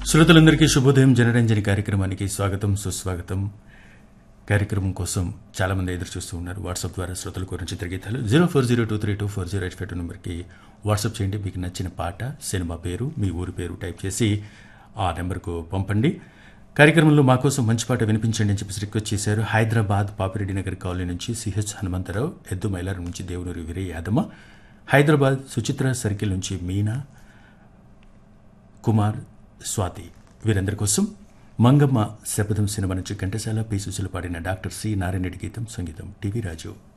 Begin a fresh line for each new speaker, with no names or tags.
శ్రోతలందరికీ శుభోదయం జనరంజని కార్యక్రమానికి స్వాగతం సుస్వాగతం కార్యక్రమం కోసం చాలా మంది ఎదురు చూస్తూ ఉన్నారు వాట్సాప్ ద్వారా శ్రోతల గురించి తిరిగేతాలు zero four zero two three two four zero eight five two నెంబర్కి వాట్సాప్ చేయండి మీకు నచ్చిన పాట సినిమా పేరు మీ ఊరి పేరు టైప్ చేసి ఆ నెంబర్కు పంపండి కార్యక్రమంలో మా కోసం మంచి పాట వినిపించండి అని చెప్పేసి రిక్వెస్ట్ చేశారు హైదరాబాద్ పాపిరెడ్డి నగర్ కాలనీ నుంచి సిహెచ్ హనుమంతరావు ఎద్దు మైలార్ నుంచి దేవునూరి వీరయ్య యాదమ్మ హైదరాబాద్ సుచిత్ర సర్కిల్ నుంచి మీనా కుమార్ స్వాతి వీరందరి కోసం మంగమ్మ శపథం సినిమా నుంచి ఘంటసాల పి సుశీల పాడిన డాక్టర్ సి నారాయణ రెడ్డి గీతం సంగీతం టీవీ రాజు